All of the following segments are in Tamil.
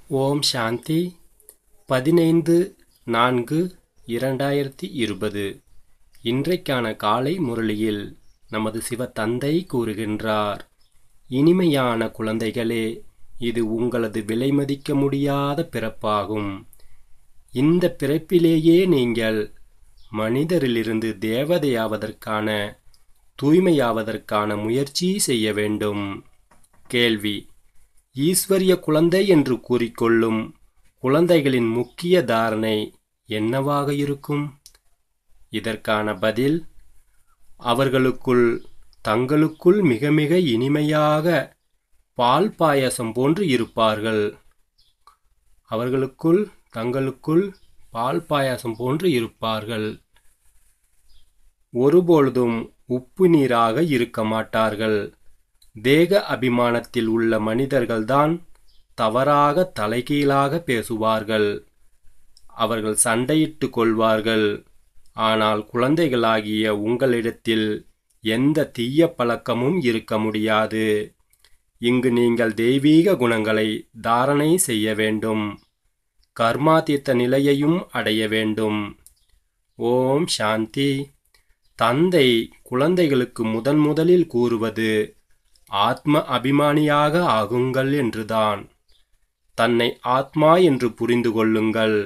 ஓம் சாந்தி பதினைந்து நான்கு இரண்டாயிரத்தி இருபது இன்றைக்கான காலை முரளியில் நமது சிவ தந்தை கூறுகின்றார் இனிமையான குழந்தைகளே இது உங்களது விலைமதிக்க முடியாத பிறப்பாகும் இந்த பிறப்பிலேயே நீங்கள் மனிதரிலிருந்து தேவதையாவதற்கான தூய்மையாவதற்கான முயற்சி செய்ய வேண்டும் கேள்வி ஈஸ்வரிய குழந்தை என்று கூறிக்கொள்ளும் குழந்தைகளின் முக்கிய தாரணை என்னவாக இருக்கும் இதற்கான பதில் அவர்களுக்குள் தங்களுக்குள் மிக மிக இனிமையாக பால் பாயசம் போன்று இருப்பார்கள் அவர்களுக்குள் தங்களுக்குள் பால் பாயாசம் போன்று இருப்பார்கள் ஒருபொழுதும் உப்பு நீராக இருக்க மாட்டார்கள் தேக அபிமானத்தில் உள்ள மனிதர்கள்தான் தவறாக தலைகீழாக பேசுவார்கள் அவர்கள் சண்டையிட்டு கொள்வார்கள் ஆனால் குழந்தைகளாகிய உங்களிடத்தில் எந்த தீய பழக்கமும் இருக்க முடியாது இங்கு நீங்கள் தெய்வீக குணங்களை தாரணை செய்ய வேண்டும் கர்மாதீத்த நிலையையும் அடைய வேண்டும் ஓம் சாந்தி தந்தை குழந்தைகளுக்கு முதன் முதலில் கூறுவது ஆத்ம அபிமானியாக ஆகுங்கள் என்றுதான் தன்னை ஆத்மா என்று புரிந்து கொள்ளுங்கள்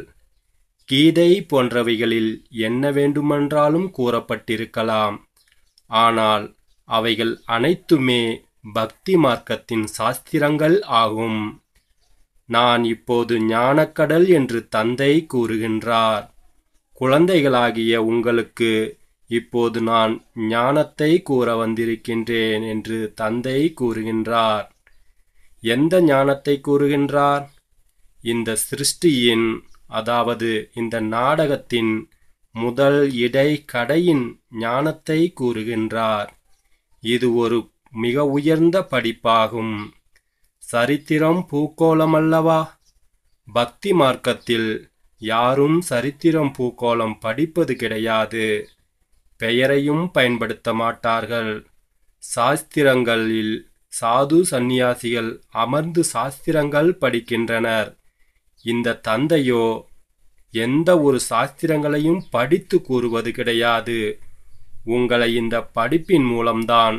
கீதை போன்றவைகளில் என்ன வேண்டுமென்றாலும் கூறப்பட்டிருக்கலாம் ஆனால் அவைகள் அனைத்துமே பக்தி மார்க்கத்தின் சாஸ்திரங்கள் ஆகும் நான் இப்போது ஞானக்கடல் என்று தந்தை கூறுகின்றார் குழந்தைகளாகிய உங்களுக்கு இப்போது நான் ஞானத்தை கூற வந்திருக்கின்றேன் என்று தந்தை கூறுகின்றார் எந்த ஞானத்தை கூறுகின்றார் இந்த சிருஷ்டியின் அதாவது இந்த நாடகத்தின் முதல் இடை கடையின் ஞானத்தை கூறுகின்றார் இது ஒரு மிக உயர்ந்த படிப்பாகும் சரித்திரம் பூக்கோளம் அல்லவா பக்தி மார்க்கத்தில் யாரும் சரித்திரம் பூக்கோளம் படிப்பது கிடையாது பெயரையும் பயன்படுத்த மாட்டார்கள் சாஸ்திரங்களில் சாது சந்நியாசிகள் அமர்ந்து சாஸ்திரங்கள் படிக்கின்றனர் இந்த தந்தையோ எந்த ஒரு சாஸ்திரங்களையும் படித்து கூறுவது கிடையாது உங்களை இந்த படிப்பின் மூலம்தான்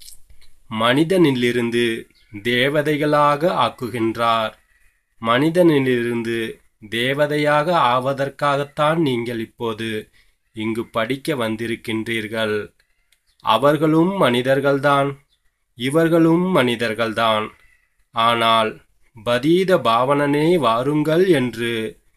மனிதனிலிருந்து தேவதைகளாக ஆக்குகின்றார் மனிதனிலிருந்து தேவதையாக ஆவதற்காகத்தான் நீங்கள் இப்போது இங்கு படிக்க வந்திருக்கின்றீர்கள் அவர்களும் மனிதர்கள்தான் இவர்களும் மனிதர்கள்தான் ஆனால் பதீத பாவனனே வாருங்கள் என்று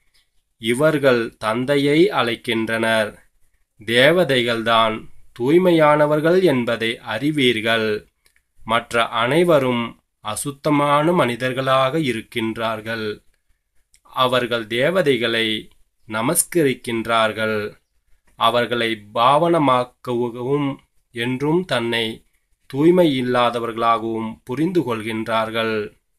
இவர்கள் தந்தையை அழைக்கின்றனர் தேவதைகள்தான் தூய்மையானவர்கள் என்பதை அறிவீர்கள் மற்ற அனைவரும் அசுத்தமான மனிதர்களாக இருக்கின்றார்கள் அவர்கள் தேவதைகளை நமஸ்கரிக்கின்றார்கள் அவர்களை பாவனமாக்கவும் என்றும் தன்னை தூய்மை இல்லாதவர்களாகவும் புரிந்து கொள்கின்றார்கள்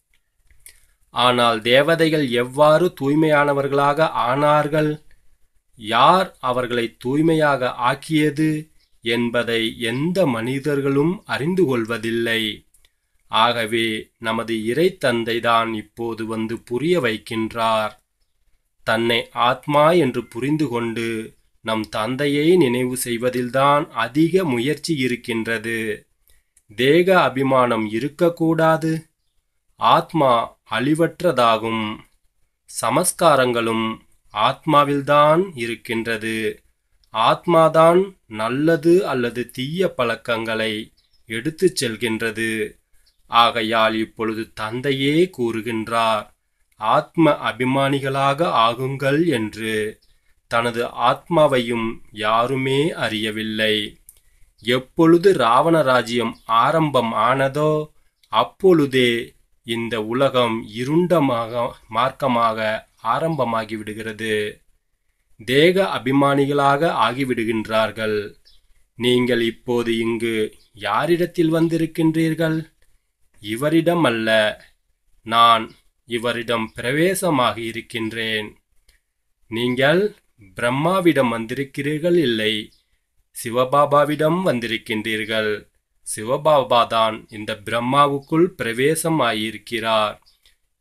ஆனால் தேவதைகள் எவ்வாறு தூய்மையானவர்களாக ஆனார்கள் யார் அவர்களை தூய்மையாக ஆக்கியது என்பதை எந்த மனிதர்களும் அறிந்து கொள்வதில்லை ஆகவே நமது இறை தந்தைதான் இப்போது வந்து புரிய வைக்கின்றார் தன்னை ஆத்மா என்று புரிந்து கொண்டு நம் தந்தையை நினைவு செய்வதில்தான் அதிக முயற்சி இருக்கின்றது தேக அபிமானம் இருக்கக்கூடாது ஆத்மா அழிவற்றதாகும் சமஸ்காரங்களும் ஆத்மாவில்தான் இருக்கின்றது ஆத்மாதான் நல்லது அல்லது தீய பழக்கங்களை எடுத்துச் செல்கின்றது ஆகையால் இப்பொழுது தந்தையே கூறுகின்றார் ஆத்ம அபிமானிகளாக ஆகுங்கள் என்று தனது ஆத்மாவையும் யாருமே அறியவில்லை எப்பொழுது ராவண ராஜ்யம் ஆரம்பம் ஆனதோ அப்பொழுதே இந்த உலகம் இருண்டமாக மார்க்கமாக ஆரம்பமாகி விடுகிறது தேக அபிமானிகளாக ஆகிவிடுகின்றார்கள் நீங்கள் இப்போது இங்கு யாரிடத்தில் வந்திருக்கின்றீர்கள் இவரிடம் அல்ல நான் இவரிடம் பிரவேசமாகி இருக்கின்றேன் நீங்கள் பிரம்மாவிடம் வந்திருக்கிறீர்கள் இல்லை சிவபாபாவிடம் வந்திருக்கின்றீர்கள் சிவபாபா தான் இந்த பிரம்மாவுக்குள் பிரவேசம் ஆகியிருக்கிறார்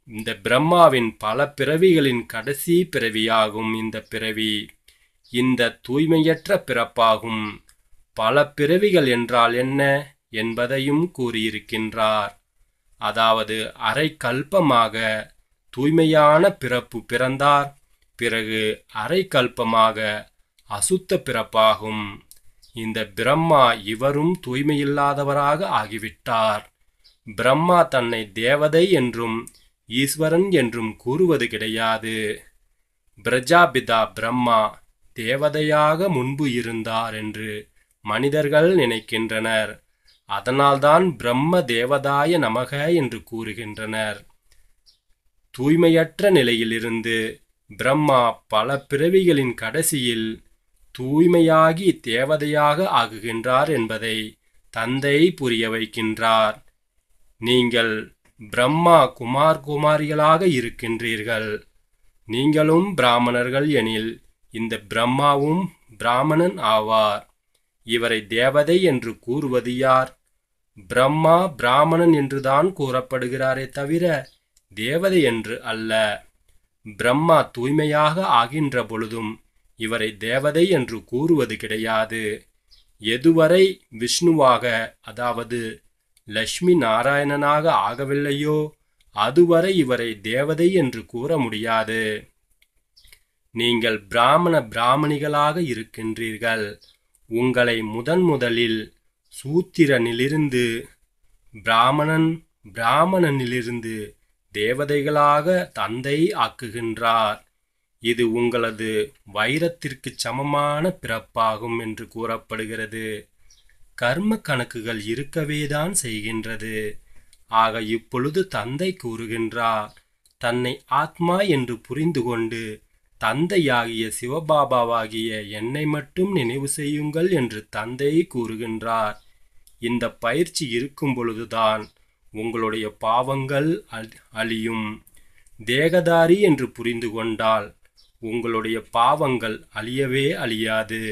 இந்த பிரம்மாவின் பல பிறவிகளின் கடைசி பிறவியாகும் இந்த பிறவி இந்த தூய்மையற்ற பிறப்பாகும் பல பிறவிகள் என்றால் என்ன என்பதையும் கூறியிருக்கின்றார் அதாவது அரை கல்பமாக தூய்மையான பிறப்பு பிறந்தார் பிறகு அரை கல்பமாக அசுத்த பிறப்பாகும் இந்த பிரம்மா இவரும் தூய்மையில்லாதவராக ஆகிவிட்டார் பிரம்மா தன்னை தேவதை என்றும் ஈஸ்வரன் என்றும் கூறுவது கிடையாது பிரஜாபிதா பிரம்மா தேவதையாக முன்பு இருந்தார் என்று மனிதர்கள் நினைக்கின்றனர் அதனால்தான் பிரம்ம தேவதாய நமக என்று கூறுகின்றனர் தூய்மையற்ற நிலையிலிருந்து பிரம்மா பல பிறவிகளின் கடைசியில் தூய்மையாகி தேவதையாக ஆகுகின்றார் என்பதை தந்தை புரிய வைக்கின்றார் நீங்கள் பிரம்மா குமார் குமாரிகளாக இருக்கின்றீர்கள் நீங்களும் பிராமணர்கள் எனில் இந்த பிரம்மாவும் பிராமணன் ஆவார் இவரை தேவதை என்று கூறுவது யார் பிரம்மா பிராமணன் என்றுதான் கூறப்படுகிறாரே தவிர தேவதை என்று அல்ல பிரம்மா தூய்மையாக ஆகின்ற பொழுதும் இவரை தேவதை என்று கூறுவது கிடையாது எதுவரை விஷ்ணுவாக அதாவது லட்சுமி நாராயணனாக ஆகவில்லையோ அதுவரை இவரை தேவதை என்று கூற முடியாது நீங்கள் பிராமண பிராமணிகளாக இருக்கின்றீர்கள் உங்களை முதன் முதலில் சூத்திரனிலிருந்து பிராமணன் பிராமணனிலிருந்து தேவதைகளாக தந்தை ஆக்குகின்றார் இது உங்களது வைரத்திற்கு சமமான பிறப்பாகும் என்று கூறப்படுகிறது கர்ம கணக்குகள் இருக்கவேதான் செய்கின்றது ஆக இப்பொழுது தந்தை கூறுகின்றார் தன்னை ஆத்மா என்று புரிந்து கொண்டு தந்தையாகிய சிவபாபாவாகிய என்னை மட்டும் நினைவு செய்யுங்கள் என்று தந்தை கூறுகின்றார் இந்த பயிற்சி இருக்கும் பொழுதுதான் உங்களுடைய பாவங்கள் அழியும் தேகதாரி என்று புரிந்து கொண்டால் உங்களுடைய பாவங்கள் அழியவே அழியாது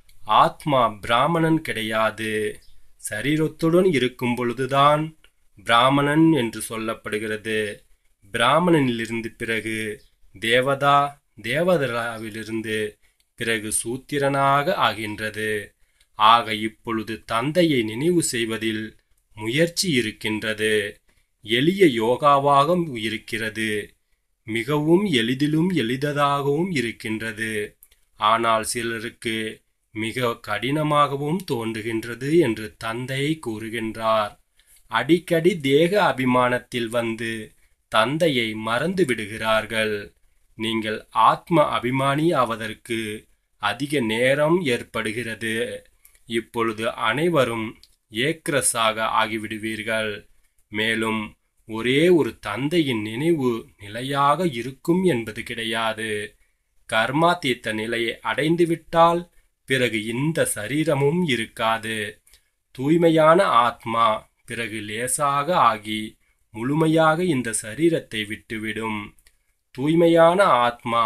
ஆத்மா பிராமணன் கிடையாது சரீரத்துடன் இருக்கும் பொழுதுதான் பிராமணன் என்று சொல்லப்படுகிறது பிராமணனிலிருந்து பிறகு தேவதா தேவதராவிலிருந்து பிறகு சூத்திரனாக ஆகின்றது ஆக இப்பொழுது தந்தையை நினைவு செய்வதில் முயற்சி இருக்கின்றது எளிய யோகாவாகவும் இருக்கிறது மிகவும் எளிதிலும் எளிததாகவும் இருக்கின்றது ஆனால் சிலருக்கு மிக கடினமாகவும் தோன்றுகின்றது என்று தந்தை கூறுகின்றார் அடிக்கடி தேக அபிமானத்தில் வந்து தந்தையை மறந்து விடுகிறார்கள் நீங்கள் ஆத்ம அபிமானி ஆவதற்கு அதிக நேரம் ஏற்படுகிறது இப்பொழுது அனைவரும் ஏக்ரஸாக ஆகிவிடுவீர்கள் மேலும் ஒரே ஒரு தந்தையின் நினைவு நிலையாக இருக்கும் என்பது கிடையாது கர்மாத்தீத்த நிலையை அடைந்துவிட்டால் பிறகு இந்த சரீரமும் இருக்காது தூய்மையான ஆத்மா பிறகு லேசாக ஆகி முழுமையாக இந்த சரீரத்தை விட்டுவிடும் தூய்மையான ஆத்மா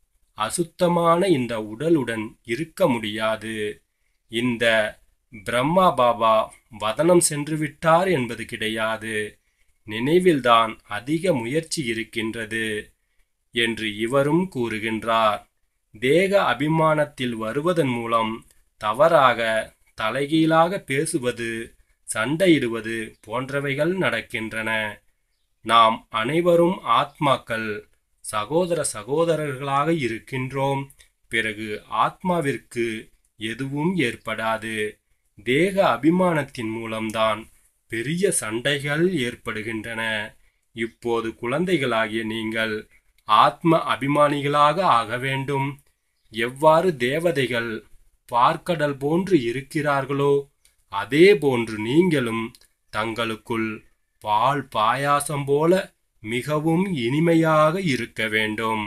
அசுத்தமான இந்த உடலுடன் இருக்க முடியாது இந்த பிரம்மா பாபா வதனம் சென்று விட்டார் என்பது கிடையாது நினைவில்தான் அதிக முயற்சி இருக்கின்றது என்று இவரும் கூறுகின்றார் தேக அபிமானத்தில் வருவதன் மூலம் தவறாக தலைகீழாக பேசுவது சண்டையிடுவது போன்றவைகள் நடக்கின்றன நாம் அனைவரும் ஆத்மாக்கள் சகோதர சகோதரர்களாக இருக்கின்றோம் பிறகு ஆத்மாவிற்கு எதுவும் ஏற்படாது தேக அபிமானத்தின் மூலம்தான் பெரிய சண்டைகள் ஏற்படுகின்றன இப்போது குழந்தைகளாகிய நீங்கள் ஆத்ம அபிமானிகளாக ஆக வேண்டும் எவ்வாறு தேவதைகள் பார்க்கடல் போன்று இருக்கிறார்களோ அதே போன்று நீங்களும் தங்களுக்குள் பால் பாயாசம் போல மிகவும் இனிமையாக இருக்க வேண்டும்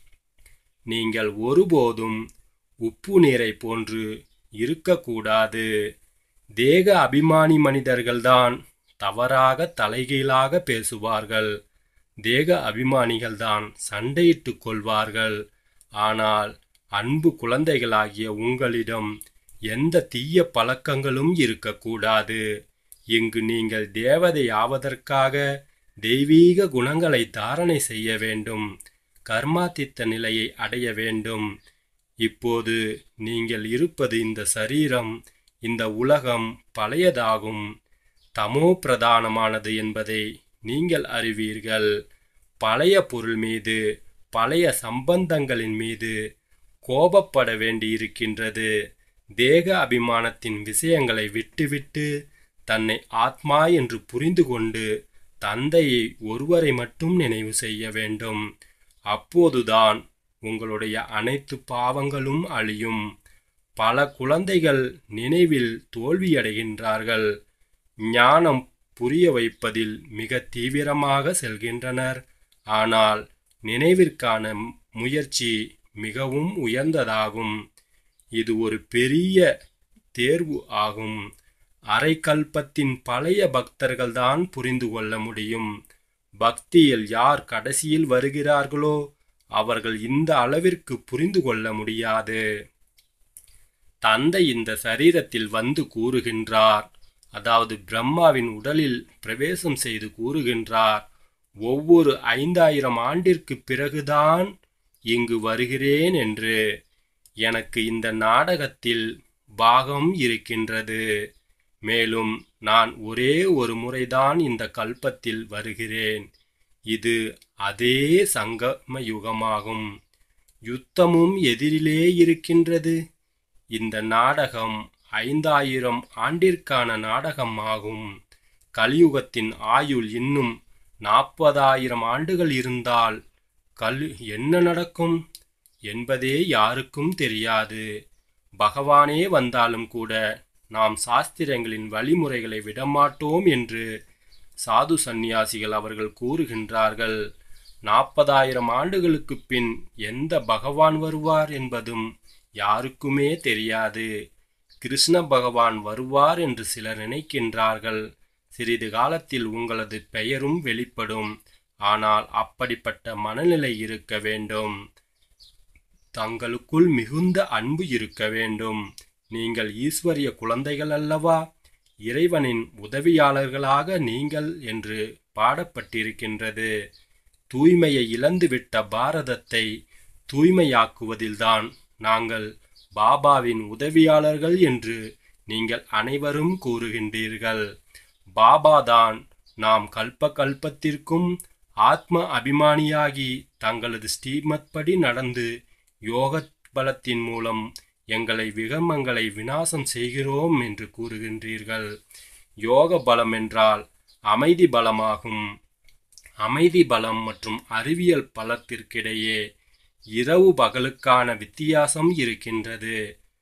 நீங்கள் ஒருபோதும் உப்பு நீரை போன்று இருக்கக்கூடாது தேக அபிமானி மனிதர்கள்தான் தவறாக தலைகீழாக பேசுவார்கள் தேக அபிமானிகள்தான் சண்டையிட்டுக் கொள்வார்கள் ஆனால் அன்பு குழந்தைகளாகிய உங்களிடம் எந்த தீய பழக்கங்களும் இருக்கக்கூடாது இங்கு நீங்கள் தேவதை ஆவதற்காக தெய்வீக குணங்களை தாரணை செய்ய வேண்டும் கர்மாதித்த நிலையை அடைய வேண்டும் இப்போது நீங்கள் இருப்பது இந்த சரீரம் இந்த உலகம் பழையதாகும் தமோ பிரதானமானது என்பதை நீங்கள் அறிவீர்கள் பழைய பொருள் மீது பழைய சம்பந்தங்களின் மீது கோபப்பட வேண்டியிருக்கின்றது தேக அபிமானத்தின் விஷயங்களை விட்டுவிட்டு தன்னை ஆத்மா என்று புரிந்து கொண்டு தந்தையை ஒருவரை மட்டும் நினைவு செய்ய வேண்டும் அப்போதுதான் உங்களுடைய அனைத்து பாவங்களும் அழியும் பல குழந்தைகள் நினைவில் தோல்வியடைகின்றார்கள் ஞானம் புரிய வைப்பதில் மிக தீவிரமாக செல்கின்றனர் ஆனால் நினைவிற்கான முயற்சி மிகவும் உயர்ந்ததாகும் இது ஒரு பெரிய தேர்வு ஆகும் அரைக்கல்பத்தின் பழைய பக்தர்கள்தான் புரிந்து கொள்ள முடியும் பக்தியில் யார் கடைசியில் வருகிறார்களோ அவர்கள் இந்த அளவிற்கு புரிந்து கொள்ள முடியாது தந்தை இந்த சரீரத்தில் வந்து கூறுகின்றார் அதாவது பிரம்மாவின் உடலில் பிரவேசம் செய்து கூறுகின்றார் ஒவ்வொரு ஐந்தாயிரம் ஆண்டிற்கு பிறகுதான் இங்கு வருகிறேன் என்று எனக்கு இந்த நாடகத்தில் பாகம் இருக்கின்றது மேலும் நான் ஒரே ஒரு முறைதான் இந்த கல்பத்தில் வருகிறேன் இது அதே சங்கம யுகமாகும் யுத்தமும் எதிரிலே இருக்கின்றது இந்த நாடகம் ஐந்தாயிரம் ஆண்டிற்கான நாடகம் ஆகும் கலியுகத்தின் ஆயுள் இன்னும் நாற்பதாயிரம் ஆண்டுகள் இருந்தால் கல் என்ன நடக்கும் என்பதே யாருக்கும் தெரியாது பகவானே வந்தாலும் கூட நாம் சாஸ்திரங்களின் வழிமுறைகளை விடமாட்டோம் என்று சாது சந்நியாசிகள் அவர்கள் கூறுகின்றார்கள் நாற்பதாயிரம் ஆண்டுகளுக்கு பின் எந்த பகவான் வருவார் என்பதும் யாருக்குமே தெரியாது கிருஷ்ண பகவான் வருவார் என்று சிலர் நினைக்கின்றார்கள் சிறிது காலத்தில் உங்களது பெயரும் வெளிப்படும் ஆனால் அப்படிப்பட்ட மனநிலை இருக்க வேண்டும் தங்களுக்குள் மிகுந்த அன்பு இருக்க வேண்டும் நீங்கள் ஈஸ்வரிய குழந்தைகள் அல்லவா இறைவனின் உதவியாளர்களாக நீங்கள் என்று பாடப்பட்டிருக்கின்றது தூய்மையை இழந்துவிட்ட பாரதத்தை தூய்மையாக்குவதில்தான் நாங்கள் பாபாவின் உதவியாளர்கள் என்று நீங்கள் அனைவரும் கூறுகின்றீர்கள் பாபாதான் நாம் கல்ப கல்பத்திற்கும் ஆத்ம அபிமானியாகி தங்களது ஸ்ரீமத் படி நடந்து யோக பலத்தின் மூலம் எங்களை விகமங்களை வினாசம் செய்கிறோம் என்று கூறுகின்றீர்கள் யோக பலம் என்றால் அமைதி பலமாகும் அமைதி பலம் மற்றும் அறிவியல் பலத்திற்கிடையே இரவு பகலுக்கான வித்தியாசம் இருக்கின்றது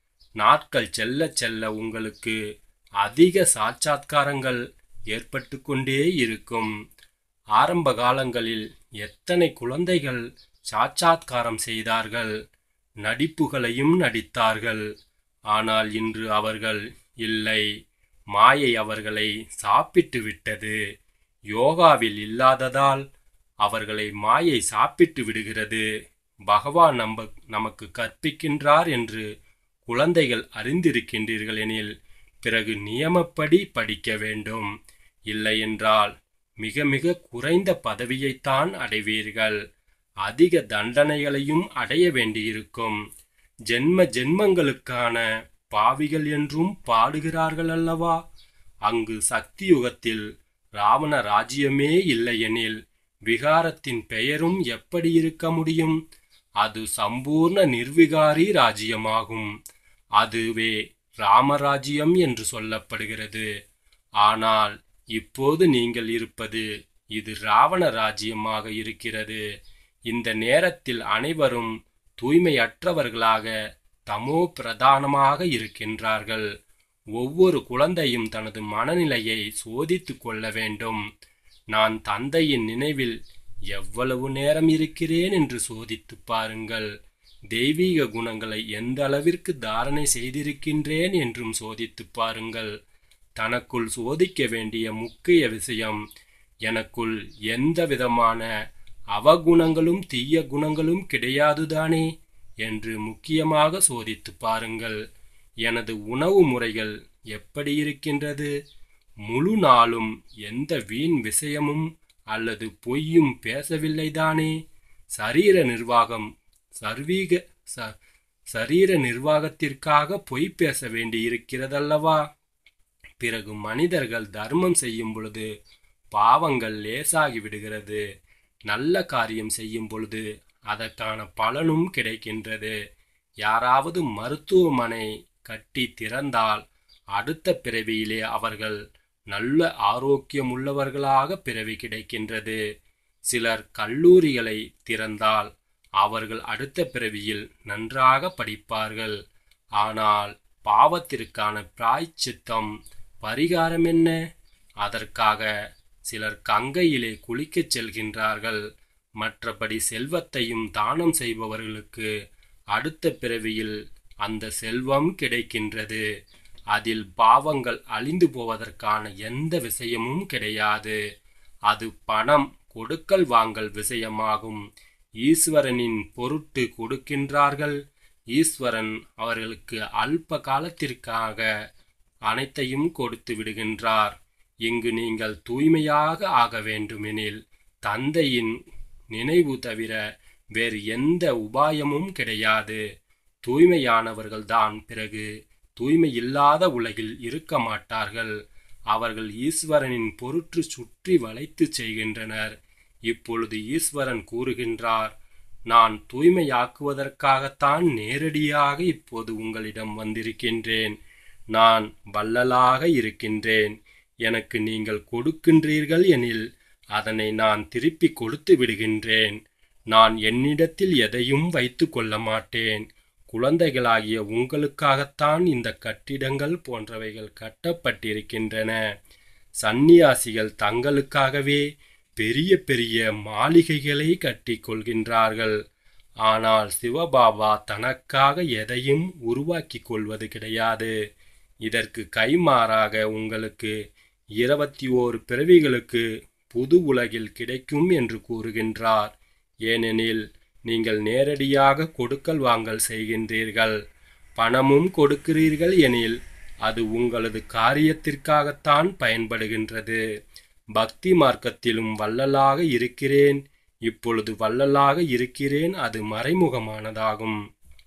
நாட்கள் செல்ல செல்ல உங்களுக்கு அதிக சாட்சாத்காரங்கள் ஏற்பட்டு கொண்டே இருக்கும் ஆரம்ப காலங்களில் எத்தனை குழந்தைகள் சாட்சாத்காரம் செய்தார்கள் நடிப்புகளையும் நடித்தார்கள் ஆனால் இன்று அவர்கள் இல்லை மாயை அவர்களை சாப்பிட்டு விட்டது யோகாவில் இல்லாததால் அவர்களை மாயை சாப்பிட்டு விடுகிறது பகவான் நம்ப நமக்கு கற்பிக்கின்றார் என்று குழந்தைகள் அறிந்திருக்கின்றீர்கள் எனில் பிறகு நியமப்படி படிக்க வேண்டும் இல்லையென்றால் மிக மிக குறைந்த பதவியைத்தான் அடைவீர்கள் அதிக தண்டனைகளையும் அடைய வேண்டியிருக்கும் ஜென்ம ஜென்மங்களுக்கான பாவிகள் என்றும் பாடுகிறார்கள் அல்லவா அங்கு சக்தி யுகத்தில் ராவண ராஜ்யமே இல்லையெனில் விகாரத்தின் பெயரும் எப்படி இருக்க முடியும் அது சம்பூர்ண நிர்விகாரி ராஜ்யமாகும் அதுவே ராமராஜ்யம் என்று சொல்லப்படுகிறது ஆனால் இப்போது நீங்கள் இருப்பது இது ராவண ராஜ்யமாக இருக்கிறது இந்த நேரத்தில் அனைவரும் தூய்மையற்றவர்களாக தமோ பிரதானமாக இருக்கின்றார்கள் ஒவ்வொரு குழந்தையும் தனது மனநிலையை சோதித்து கொள்ள வேண்டும் நான் தந்தையின் நினைவில் எவ்வளவு நேரம் இருக்கிறேன் என்று சோதித்து பாருங்கள் தெய்வீக குணங்களை எந்த அளவிற்கு தாரணை செய்திருக்கின்றேன் என்றும் சோதித்து பாருங்கள் தனக்குள் சோதிக்க வேண்டிய முக்கிய விஷயம் எனக்குள் எந்த விதமான அவகுணங்களும் தீய குணங்களும் கிடையாதுதானே என்று முக்கியமாக சோதித்து பாருங்கள் எனது உணவு முறைகள் எப்படி இருக்கின்றது முழு நாளும் எந்த வீண் விஷயமும் அல்லது பொய்யும் பேசவில்லைதானே சரீர நிர்வாகம் சர்வீக ச- சரீர நிர்வாகத்திற்காக பொய் பேச வேண்டி இருக்கிறதல்லவா பிறகு மனிதர்கள் தர்மம் செய்யும் பொழுது பாவங்கள் லேசாகி விடுகிறது நல்ல காரியம் செய்யும் பொழுது அதற்கான பலனும் கிடைக்கின்றது யாராவது மருத்துவமனை கட்டி திறந்தால் அடுத்த பிறவியிலே அவர்கள் நல்ல ஆரோக்கியமுள்ளவர்களாக பிறவி கிடைக்கின்றது சிலர் கல்லூரிகளை திறந்தால் அவர்கள் அடுத்த பிறவியில் நன்றாக படிப்பார்கள் ஆனால் பாவத்திற்கான பிராய்ச்சித்தம் பரிகாரம் என்ன அதற்காக சிலர் கங்கையிலே குளிக்கச் செல்கின்றார்கள் மற்றபடி செல்வத்தையும் தானம் செய்பவர்களுக்கு அடுத்த பிறவியில் அந்த செல்வம் கிடைக்கின்றது அதில் பாவங்கள் அழிந்து போவதற்கான எந்த விஷயமும் கிடையாது அது பணம் கொடுக்கல் வாங்கல் விஷயமாகும் ஈஸ்வரனின் பொருட்டு கொடுக்கின்றார்கள் ஈஸ்வரன் அவர்களுக்கு அல்ப காலத்திற்காக அனைத்தையும் கொடுத்து விடுகின்றார் இங்கு நீங்கள் தூய்மையாக ஆக வேண்டுமெனில் தந்தையின் நினைவு தவிர வேறு எந்த உபாயமும் கிடையாது தூய்மையானவர்கள்தான் பிறகு தூய்மை இல்லாத உலகில் இருக்க மாட்டார்கள் அவர்கள் ஈஸ்வரனின் பொருட்டு சுற்றி வளைத்து செய்கின்றனர் இப்பொழுது ஈஸ்வரன் கூறுகின்றார் நான் தூய்மையாக்குவதற்காகத்தான் நேரடியாக இப்போது உங்களிடம் வந்திருக்கின்றேன் நான் வள்ளலாக இருக்கின்றேன் எனக்கு நீங்கள் கொடுக்கின்றீர்கள் எனில் அதனை நான் திருப்பி கொடுத்து விடுகின்றேன் நான் என்னிடத்தில் எதையும் வைத்து கொள்ள மாட்டேன் குழந்தைகளாகிய உங்களுக்காகத்தான் இந்த கட்டிடங்கள் போன்றவைகள் கட்டப்பட்டிருக்கின்றன சந்நியாசிகள் தங்களுக்காகவே பெரிய பெரிய மாளிகைகளை கட்டிக் கொள்கின்றார்கள் ஆனால் சிவபாபா தனக்காக எதையும் உருவாக்கிக் கொள்வது கிடையாது இதற்கு கைமாறாக உங்களுக்கு இருபத்தி ஓரு பிறவிகளுக்கு புது உலகில் கிடைக்கும் என்று கூறுகின்றார் ஏனெனில் நீங்கள் நேரடியாக கொடுக்கல் வாங்கல் செய்கின்றீர்கள் பணமும் கொடுக்கிறீர்கள் எனில் அது உங்களது காரியத்திற்காகத்தான் பயன்படுகின்றது பக்தி மார்க்கத்திலும் வள்ளலாக இருக்கிறேன் இப்பொழுது வள்ளலாக இருக்கிறேன் அது மறைமுகமானதாகும்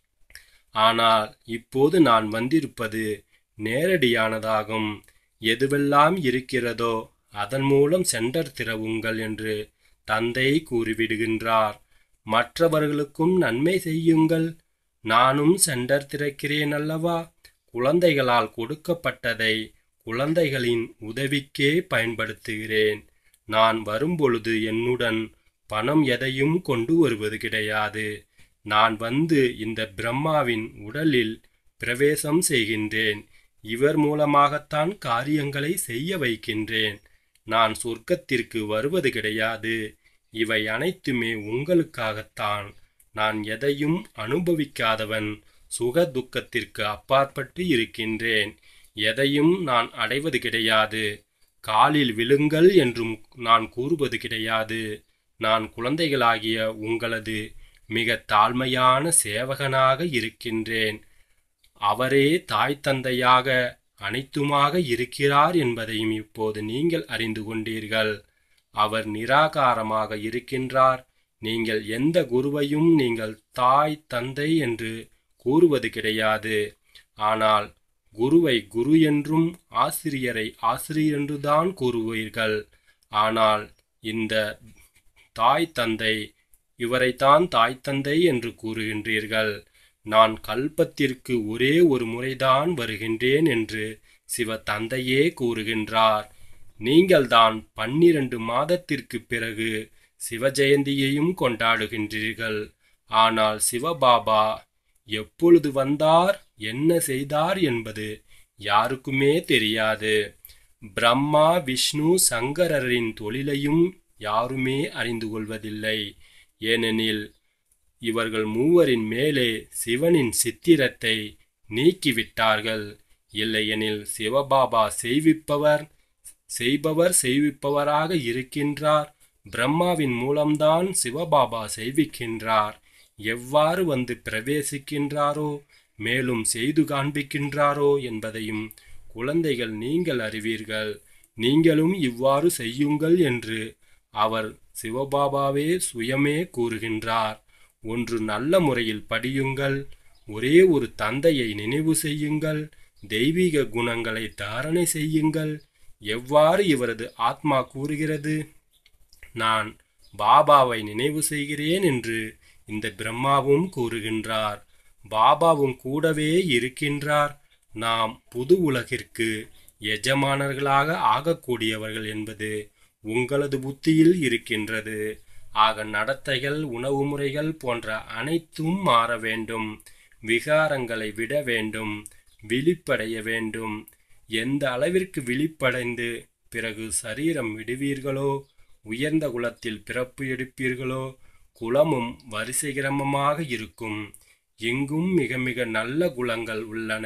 ஆனால் இப்போது நான் வந்திருப்பது நேரடியானதாகும் எதுவெல்லாம் இருக்கிறதோ அதன் மூலம் சென்டர் திறவுங்கள் என்று தந்தை கூறிவிடுகின்றார் மற்றவர்களுக்கும் நன்மை செய்யுங்கள் நானும் சென்டர் திறக்கிறேன் அல்லவா குழந்தைகளால் கொடுக்கப்பட்டதை குழந்தைகளின் உதவிக்கே பயன்படுத்துகிறேன் நான் வரும்பொழுது என்னுடன் பணம் எதையும் கொண்டு வருவது கிடையாது நான் வந்து இந்த பிரம்மாவின் உடலில் பிரவேசம் செய்கின்றேன் இவர் மூலமாகத்தான் காரியங்களை செய்ய வைக்கின்றேன் நான் சொர்க்கத்திற்கு வருவது கிடையாது இவை அனைத்துமே உங்களுக்காகத்தான் நான் எதையும் அனுபவிக்காதவன் சுக துக்கத்திற்கு அப்பாற்பட்டு இருக்கின்றேன் எதையும் நான் அடைவது கிடையாது காலில் விழுங்கள் என்றும் நான் கூறுவது கிடையாது நான் குழந்தைகளாகிய உங்களது மிக தாழ்மையான சேவகனாக இருக்கின்றேன் அவரே தாய் தந்தையாக அனைத்துமாக இருக்கிறார் என்பதையும் இப்போது நீங்கள் அறிந்து கொண்டீர்கள் அவர் நிராகாரமாக இருக்கின்றார் நீங்கள் எந்த குருவையும் நீங்கள் தாய் தந்தை என்று கூறுவது கிடையாது ஆனால் குருவை குரு என்றும் ஆசிரியரை ஆசிரியர் என்றுதான் கூறுவீர்கள் ஆனால் இந்த தாய் தந்தை இவரைத்தான் தாய் தந்தை என்று கூறுகின்றீர்கள் நான் கல்பத்திற்கு ஒரே ஒரு முறைதான் வருகின்றேன் என்று சிவ தந்தையே கூறுகின்றார் நீங்கள்தான் பன்னிரண்டு மாதத்திற்கு பிறகு சிவஜெயந்தியையும் கொண்டாடுகின்றீர்கள் ஆனால் சிவபாபா எப்பொழுது வந்தார் என்ன செய்தார் என்பது யாருக்குமே தெரியாது பிரம்மா விஷ்ணு சங்கரரின் தொழிலையும் யாருமே அறிந்து கொள்வதில்லை ஏனெனில் இவர்கள் மூவரின் மேலே சிவனின் சித்திரத்தை நீக்கிவிட்டார்கள் இல்லையெனில் சிவபாபா செய்விப்பவர் செய்பவர் செய்விப்பவராக இருக்கின்றார் பிரம்மாவின் மூலம்தான் சிவபாபா செய்விக்கின்றார் எவ்வாறு வந்து பிரவேசிக்கின்றாரோ மேலும் செய்து காண்பிக்கின்றாரோ என்பதையும் குழந்தைகள் நீங்கள் அறிவீர்கள் நீங்களும் இவ்வாறு செய்யுங்கள் என்று அவர் சிவபாபாவே சுயமே கூறுகின்றார் ஒன்று நல்ல முறையில் படியுங்கள் ஒரே ஒரு தந்தையை நினைவு செய்யுங்கள் தெய்வீக குணங்களை தாரணை செய்யுங்கள் எவ்வாறு இவரது ஆத்மா கூறுகிறது நான் பாபாவை நினைவு செய்கிறேன் என்று இந்த பிரம்மாவும் கூறுகின்றார் பாபாவும் கூடவே இருக்கின்றார் நாம் புது உலகிற்கு எஜமானர்களாக ஆகக்கூடியவர்கள் என்பது உங்களது புத்தியில் இருக்கின்றது ஆக நடத்தைகள் உணவு முறைகள் போன்ற அனைத்தும் மாற வேண்டும் விகாரங்களை விட வேண்டும் விழிப்படைய வேண்டும் எந்த அளவிற்கு விழிப்படைந்து பிறகு சரீரம் விடுவீர்களோ உயர்ந்த குலத்தில் பிறப்பு எடுப்பீர்களோ குலமும் வரிசை கிரமமாக இருக்கும் எங்கும் மிக மிக நல்ல குலங்கள் உள்ளன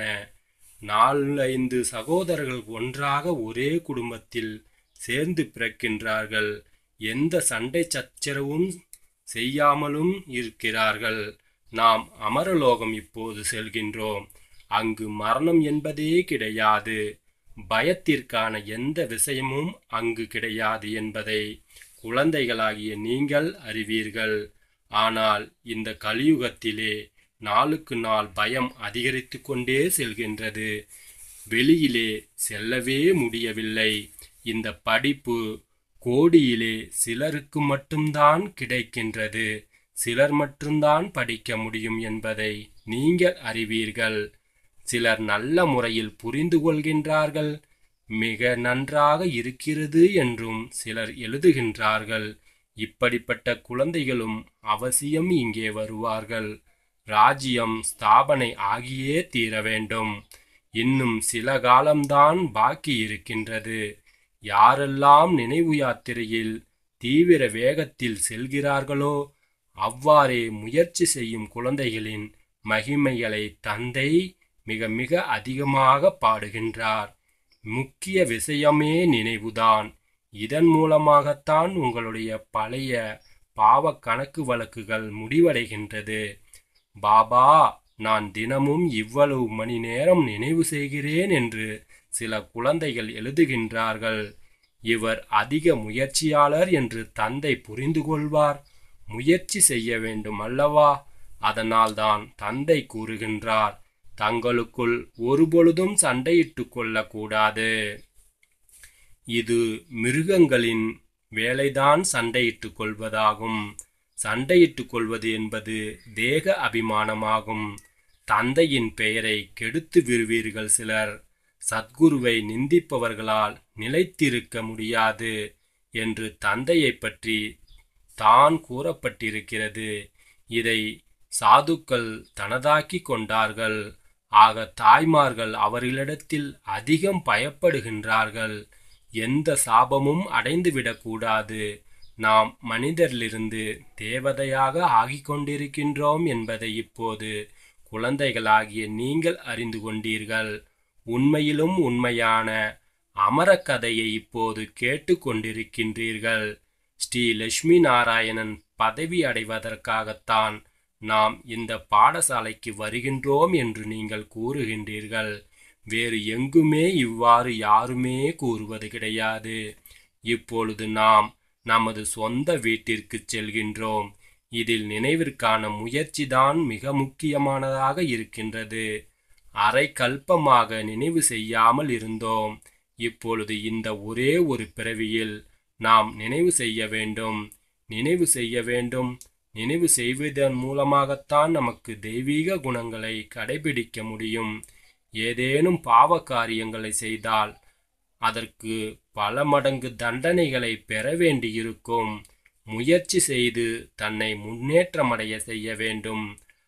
நாலு சகோதரர்கள் ஒன்றாக ஒரே குடும்பத்தில் சேர்ந்து பிறக்கின்றார்கள் எந்த சண்டை சச்சரவும் செய்யாமலும் இருக்கிறார்கள் நாம் அமரலோகம் இப்போது செல்கின்றோம் அங்கு மரணம் என்பதே கிடையாது பயத்திற்கான எந்த விஷயமும் அங்கு கிடையாது என்பதை குழந்தைகளாகிய நீங்கள் அறிவீர்கள் ஆனால் இந்த கலியுகத்திலே நாளுக்கு நாள் பயம் அதிகரித்து கொண்டே செல்கின்றது வெளியிலே செல்லவே முடியவில்லை இந்த படிப்பு கோடியிலே சிலருக்கு மட்டும்தான் கிடைக்கின்றது சிலர் மட்டும்தான் படிக்க முடியும் என்பதை நீங்கள் அறிவீர்கள் சிலர் நல்ல முறையில் புரிந்து கொள்கின்றார்கள் மிக நன்றாக இருக்கிறது என்றும் சிலர் எழுதுகின்றார்கள் இப்படிப்பட்ட குழந்தைகளும் அவசியம் இங்கே வருவார்கள் ராஜ்யம் ஸ்தாபனை ஆகியே தீர வேண்டும் இன்னும் சில காலம்தான் பாக்கி இருக்கின்றது யாரெல்லாம் நினைவு யாத்திரையில் தீவிர வேகத்தில் செல்கிறார்களோ அவ்வாறே முயற்சி செய்யும் குழந்தைகளின் மகிமைகளை தந்தை மிக மிக அதிகமாக பாடுகின்றார் முக்கிய விஷயமே நினைவுதான் இதன் மூலமாகத்தான் உங்களுடைய பழைய பாவ கணக்கு வழக்குகள் முடிவடைகின்றது பாபா நான் தினமும் இவ்வளவு மணி நேரம் நினைவு செய்கிறேன் என்று சில குழந்தைகள் எழுதுகின்றார்கள் இவர் அதிக முயற்சியாளர் என்று தந்தை புரிந்து கொள்வார் முயற்சி செய்ய வேண்டும் அல்லவா அதனால்தான் தந்தை கூறுகின்றார் தங்களுக்குள் ஒருபொழுதும் சண்டையிட்டுக் கொள்ளக்கூடாது இது மிருகங்களின் வேலைதான் சண்டையிட்டுக் கொள்வதாகும் சண்டையிட்டுக் கொள்வது என்பது தேக அபிமானமாகும் தந்தையின் பெயரை கெடுத்து விடுவீர்கள் சிலர் சத்குருவை நிந்திப்பவர்களால் நிலைத்திருக்க முடியாது என்று தந்தையை பற்றி தான் கூறப்பட்டிருக்கிறது இதை சாதுக்கள் தனதாக்கி கொண்டார்கள் ஆக தாய்மார்கள் அவர்களிடத்தில் அதிகம் பயப்படுகின்றார்கள் எந்த சாபமும் அடைந்துவிடக்கூடாது நாம் மனிதரிலிருந்து தேவதையாக ஆகிக் கொண்டிருக்கின்றோம் என்பதை இப்போது குழந்தைகளாகிய நீங்கள் அறிந்து கொண்டீர்கள் உண்மையிலும் உண்மையான அமர கதையை இப்போது கேட்டுக்கொண்டிருக்கின்றீர்கள் ஸ்ரீ லட்சுமி நாராயணன் பதவி அடைவதற்காகத்தான் நாம் இந்த பாடசாலைக்கு வருகின்றோம் என்று நீங்கள் கூறுகின்றீர்கள் வேறு எங்குமே இவ்வாறு யாருமே கூறுவது கிடையாது இப்பொழுது நாம் நமது சொந்த வீட்டிற்கு செல்கின்றோம் இதில் நினைவிற்கான முயற்சிதான் மிக முக்கியமானதாக இருக்கின்றது அரை கல்பமாக நினைவு செய்யாமல் இருந்தோம் இப்பொழுது இந்த ஒரே ஒரு பிறவியில் நாம் நினைவு செய்ய வேண்டும் நினைவு செய்ய வேண்டும் நினைவு செய்வதன் மூலமாகத்தான் நமக்கு தெய்வீக குணங்களை கடைபிடிக்க முடியும் ஏதேனும் பாவ காரியங்களை செய்தால் அதற்கு பல மடங்கு தண்டனைகளை பெற வேண்டியிருக்கும் முயற்சி செய்து தன்னை முன்னேற்றமடைய செய்ய வேண்டும்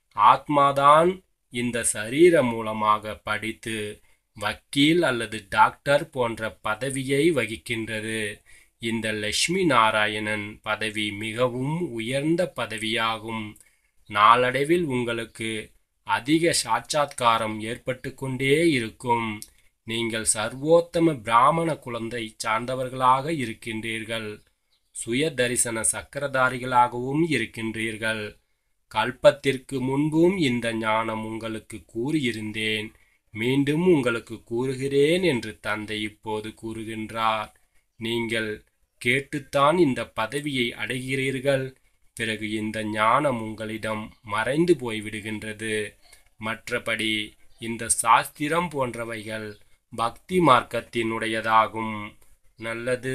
ஆத்மாதான் இந்த சரீரம் மூலமாக படித்து வக்கீல் அல்லது டாக்டர் போன்ற பதவியை வகிக்கின்றது இந்த லட்சுமி நாராயணன் பதவி மிகவும் உயர்ந்த பதவியாகும் நாளடைவில் உங்களுக்கு அதிக சாட்சாத்காரம் ஏற்பட்டு கொண்டே இருக்கும் நீங்கள் சர்வோத்தம பிராமண குழந்தை சார்ந்தவர்களாக இருக்கின்றீர்கள் சுய தரிசன சக்கரதாரிகளாகவும் இருக்கின்றீர்கள் கல்பத்திற்கு முன்பும் இந்த ஞானம் உங்களுக்கு கூறியிருந்தேன் மீண்டும் உங்களுக்கு கூறுகிறேன் என்று தந்தை இப்போது கூறுகின்றார் நீங்கள் கேட்டுத்தான் இந்த பதவியை அடைகிறீர்கள் பிறகு இந்த ஞானம் உங்களிடம் மறைந்து போய்விடுகின்றது மற்றபடி இந்த சாஸ்திரம் போன்றவைகள் பக்தி மார்க்கத்தினுடையதாகும் நல்லது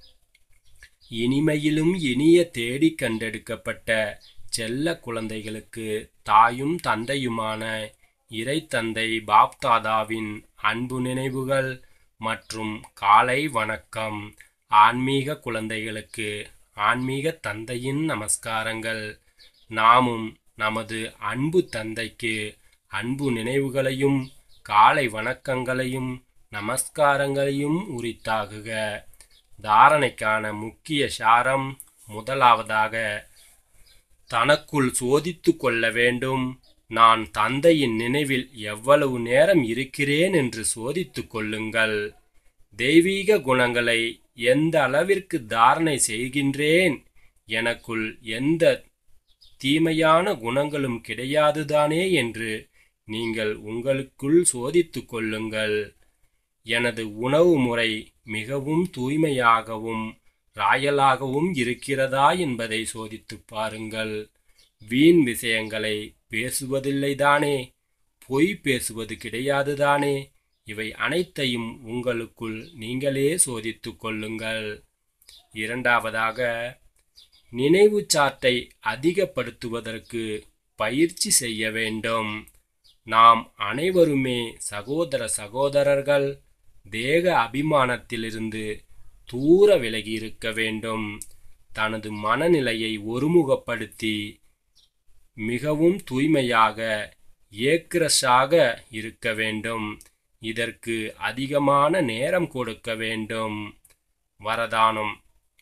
இனிமையிலும் இனிய தேடி கண்டெடுக்கப்பட்ட செல்ல குழந்தைகளுக்கு தாயும் தந்தையுமான இறைத்தந்தை பாப்தாதாவின் அன்பு நினைவுகள் மற்றும் காலை வணக்கம் ஆன்மீக குழந்தைகளுக்கு ஆன்மீக தந்தையின் நமஸ்காரங்கள் நாமும் நமது அன்பு தந்தைக்கு அன்பு நினைவுகளையும் காலை வணக்கங்களையும் நமஸ்காரங்களையும் உரித்தாகுக தாரணைக்கான முக்கிய சாரம் முதலாவதாக தனக்குள் சோதித்து கொள்ள வேண்டும் நான் தந்தையின் நினைவில் எவ்வளவு நேரம் இருக்கிறேன் என்று சோதித்து கொள்ளுங்கள் தெய்வீக குணங்களை எந்த அளவிற்கு தாரணை செய்கின்றேன் எனக்குள் எந்த தீமையான குணங்களும் கிடையாதுதானே என்று நீங்கள் உங்களுக்குள் சோதித்து கொள்ளுங்கள் எனது உணவு முறை மிகவும் தூய்மையாகவும் ராயலாகவும் இருக்கிறதா என்பதை சோதித்து பாருங்கள் வீண் விஷயங்களை பேசுவதில்லைதானே பொய் பேசுவது கிடையாதுதானே இவை அனைத்தையும் உங்களுக்குள் நீங்களே சோதித்து கொள்ளுங்கள் இரண்டாவதாக நினைவு சாட்டை அதிகப்படுத்துவதற்கு பயிற்சி செய்ய வேண்டும் நாம் அனைவருமே சகோதர சகோதரர்கள் தேக அபிமானத்திலிருந்து தூர விலகி இருக்க வேண்டும் தனது மனநிலையை ஒருமுகப்படுத்தி மிகவும் தூய்மையாக ஏக்ரஸாக இருக்க வேண்டும் இதற்கு அதிகமான நேரம் கொடுக்க வேண்டும் வரதானம்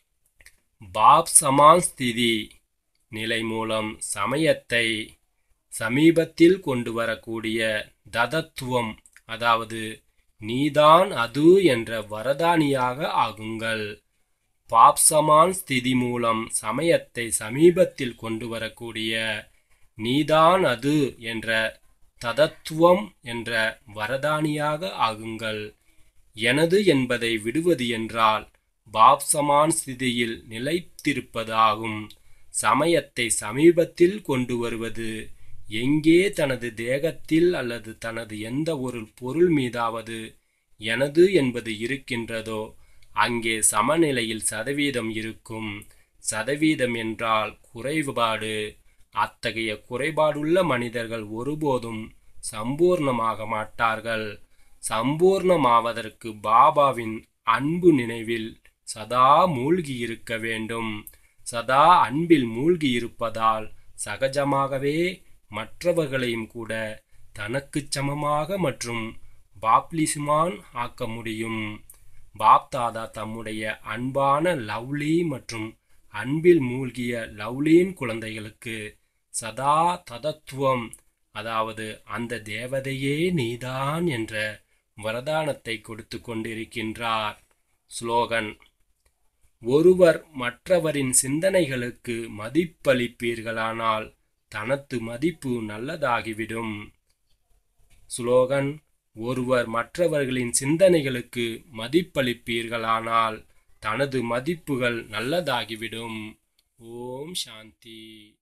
பாப் சமான் ஸ்திதி நிலை மூலம் சமயத்தை சமீபத்தில் கொண்டு வரக்கூடிய ததத்துவம் அதாவது நீதான் அது என்ற வரதானியாக ஆகுங்கள் பாப்சமான் ஸ்திதி மூலம் சமயத்தை சமீபத்தில் கொண்டு வரக்கூடிய நீதான் அது என்ற ததத்துவம் என்ற வரதானியாக ஆகுங்கள் எனது என்பதை விடுவது என்றால் பாப்சமான் ஸ்திதியில் நிலைத்திருப்பதாகும் சமயத்தை சமீபத்தில் கொண்டு வருவது எங்கே தனது தேகத்தில் அல்லது தனது எந்த ஒரு பொருள் மீதாவது எனது என்பது இருக்கின்றதோ அங்கே சமநிலையில் சதவீதம் இருக்கும் சதவீதம் என்றால் குறைபாடு அத்தகைய குறைபாடுள்ள மனிதர்கள் ஒருபோதும் சம்பூர்ணமாக மாட்டார்கள் சம்பூர்ணமாவதற்கு பாபாவின் அன்பு நினைவில் சதா மூழ்கி இருக்க வேண்டும் சதா அன்பில் மூழ்கி இருப்பதால் சகஜமாகவே மற்றவர்களையும் கூட தனக்குச் சமமாக மற்றும் பாப்லிசுமான் ஆக்க முடியும் பாப்தாதா தம்முடைய அன்பான லவ்லி மற்றும் அன்பில் மூழ்கிய லவ்லியின் குழந்தைகளுக்கு சதா ததத்துவம் அதாவது அந்த தேவதையே நீதான் என்ற வரதானத்தை கொடுத்து கொண்டிருக்கின்றார் ஸ்லோகன் ஒருவர் மற்றவரின் சிந்தனைகளுக்கு மதிப்பளிப்பீர்களானால் தனது மதிப்பு நல்லதாகிவிடும் ஸ்லோகன் ஒருவர் மற்றவர்களின் சிந்தனைகளுக்கு மதிப்பளிப்பீர்களானால் தனது மதிப்புகள் நல்லதாகிவிடும் ஓம் சாந்தி